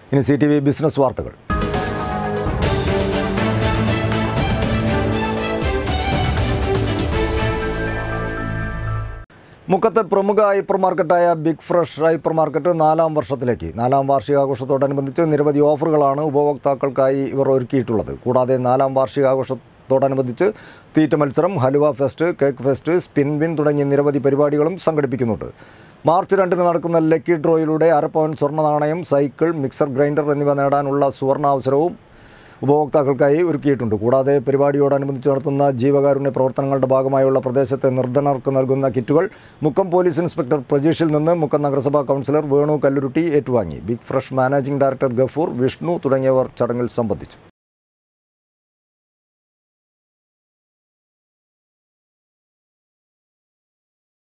ഇനി C T V business വാർത്തകൾ മുക്കത്തെ പ്രമുഖ ഹൈപ്പർ മാർക്കറ്റായ ബിഗ് ഫ്രഷ് ഹൈപ്പർ മാർക്കറ്റ് നാലാം വർഷത്തിലേക്ക് നാലാം വാർഷികാഘോഷത്തോടനുബന്ധിച്ച് നിരവധി ഓഫറുകളാണ് ഉപഭോക്താക്കൾക്കായി ഇവർ ഒരുക്കിയിട്ടുള്ളത് കൂടാതെ നാലാം വാർഷികാഘോഷത്തോടനുബന്ധിച്ച് തീറ്റ മത്സരം halwa fest cake fest spin win തുടങ്ങിയ നിരവധി പരിപാടികളും സംഘടിപ്പിക്കുന്നുണ്ട് മാർച്ച് രണ്ടിന് നടക്കുന്ന ലക്കി ഡ്രോയിലൂടെ അരപ്പവൻ സ്വർണ്ണ നാണയം സൈക്കിൾ മിക്സർ ഗ്രൈൻഡർ എന്നിവ നേടാനുള്ള സുവർണാവസരവും ഉപഭോക്താക്കൾക്കായി ഒരുക്കിയിട്ടുണ്ട് കൂടാതെ പരിപാടിയോടനുബന്ധിച്ച് നടത്തുന്ന ജീവകാരുണ്യ പ്രവർത്തനങ്ങളുടെ ഭാഗമായുള്ള പ്രദേശത്തെ നിർധനർക്ക് നൽകുന്ന കിറ്റുകൾ മുക്കം പോലീസ് ഇൻസ്പെക്ടർ പ്രജീഷിൽ നിന്ന് മുക്കം നഗരസഭാ കൗൺസിലർ വേണു കല്ലുരുട്ടി ഏറ്റുവാങ്ങി big fresh managing director Gafoor Vishnu തുടങ്ങിയവർ ചടങ്ങിൽ സംബന്ധിച്ചു